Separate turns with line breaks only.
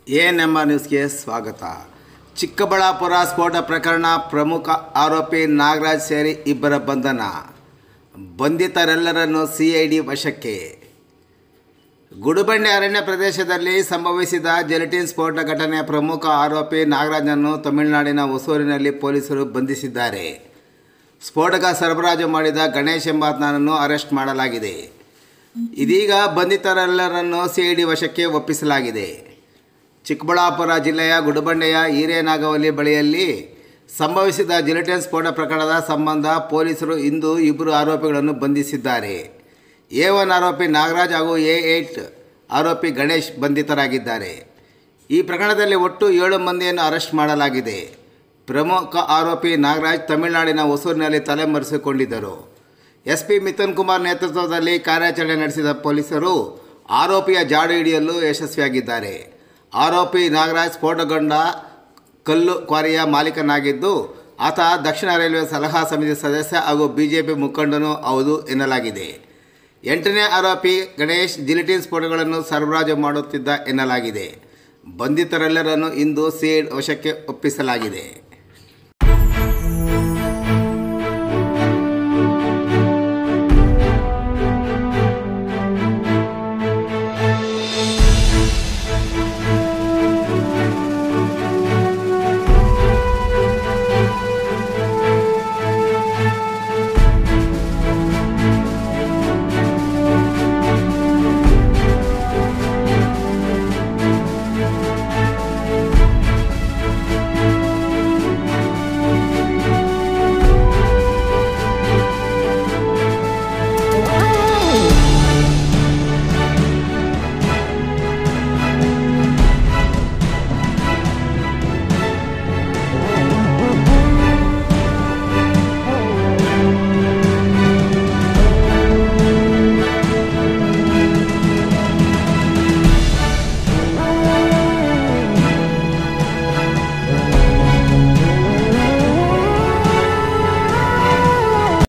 A ನಮ್ಮ ನ್ಯೂಸ್ಗೆ ಸ್ವಾಗತ ಚಿಕ್ಕಬಳ್ಳಾಪುರ ಸ್ಫೋಟ ಪ್ರಕರಣ ಪ್ರಮುಖ ಆರೋಪಿ ನಾಗರಾಜ್ ಸೇರಿ ಇಬ್ಬರ ಬಂಧನ ಬಂಧಿತರೆಲ್ಲರನ್ನು ಸಿಐಡಿ ವಶಕ್ಕೆ ಗುಡುಬಂಡೆ ಅರಣ್ಯ ಪ್ರದೇಶದಲ್ಲಿ ಸಂಭವಿಸಿದ ಜೆಲಟಿನ್ ಸ್ಫೋಟ ಘಟನೆಯ ಪ್ರಮುಖ ಆರೋಪಿ ನಾಗರಾಜನನ್ನು ತಮಿಳುನಾಡಿನ ಹೊಸೂರಿನಲ್ಲಿ ಪೊಲೀಸರು ಬಂಧಿಸಿದ್ದಾರೆ ಸ್ಫೋಟಕ ಸರಬರಾಜು ಮಾಡಿದ ಗಣೇಶ್ ಎಂಬಾತನನ್ನು ಅರೆಸ್ಟ್ ಮಾಡಲಾಗಿದೆ ಇದೀಗ ಬಂಧಿತರೆಲ್ಲರನ್ನು ಸಿಐಡಿ ವಶಕ್ಕೆ ಒಪ್ಪಿಸಲಾಗಿದೆ ಚಿಕ್ಕಬಳ್ಳಾಪುರ ಜಿಲ್ಲೆಯ ಗುಡುಬಂಡೆಯ ಹಿರೇನಾಗವಲ್ಲಿ ಬಳಿಯಲ್ಲಿ ಸಂಭವಿಸಿದ ಜಿಲೆಟಿನ್ ಸ್ಫೋಟ ಪ್ರಕರಣದ ಸಂಬಂಧ ಪೊಲೀಸರು ಇಂದು ಇಬ್ಬರು ಆರೋಪಿಗಳನ್ನು ಬಂಧಿಸಿದ್ದಾರೆ ಎ ಒನ್ ಆರೋಪಿ ನಾಗರಾಜ್ ಹಾಗೂ ಎ ಏಟ್ ಆರೋಪಿ ಗಣೇಶ್ ಬಂಧಿತರಾಗಿದ್ದಾರೆ ಈ ಪ್ರಕರಣದಲ್ಲಿ ಒಟ್ಟು ಏಳು ಮಂದಿಯನ್ನು ಅರೆಸ್ಟ್ ಮಾಡಲಾಗಿದೆ ಪ್ರಮುಖ ಆರೋಪಿ ನಾಗರಾಜ್ ತಮಿಳುನಾಡಿನ ಹೊಸೂರಿನಲ್ಲಿ ತಲೆಮರೆಸಿಕೊಂಡಿದ್ದರು ಎಸ್ ಪಿ ಮಿಥುನ್ ಕುಮಾರ್ ನೇತೃತ್ವದಲ್ಲಿ ಕಾರ್ಯಾಚರಣೆ ನಡೆಸಿದ ಪೊಲೀಸರು ಆರೋಪಿಯ ಜಾಡು ಹಿಡಿಯಲು ಯಶಸ್ವಿಯಾಗಿದ್ದಾರೆ ಆರೋಪಿ ನಾಗರಾಜ್ ಸ್ಫೋಟಗೊಂಡ ಕಲ್ಲು ಕ್ವಾರಿಯ ಮಾಲೀಕನಾಗಿದ್ದು ಆತ ದಕ್ಷಿಣ ರೈಲ್ವೆ ಸಲಹಾ ಸಮಿತಿ ಸದಸ್ಯ ಹಾಗೂ ಬಿಜೆಪಿ ಮುಖಂಡನೂ ಹೌದು ಎನ್ನಲಾಗಿದೆ ಎಂಟನೇ ಆರೋಪಿ ಗಣೇಶ್ ಜಿಲಿಟಿನ್ ಸ್ಫೋಟಗಳನ್ನು ಸರಬರಾಜು ಮಾಡುತ್ತಿದ್ದ ಎನ್ನಲಾಗಿದೆ ಬಂಧಿತರೆಲ್ಲರನ್ನು ಇಂದು ಸಿಐಡ್ ವಶಕ್ಕೆ ಒಪ್ಪಿಸಲಾಗಿದೆ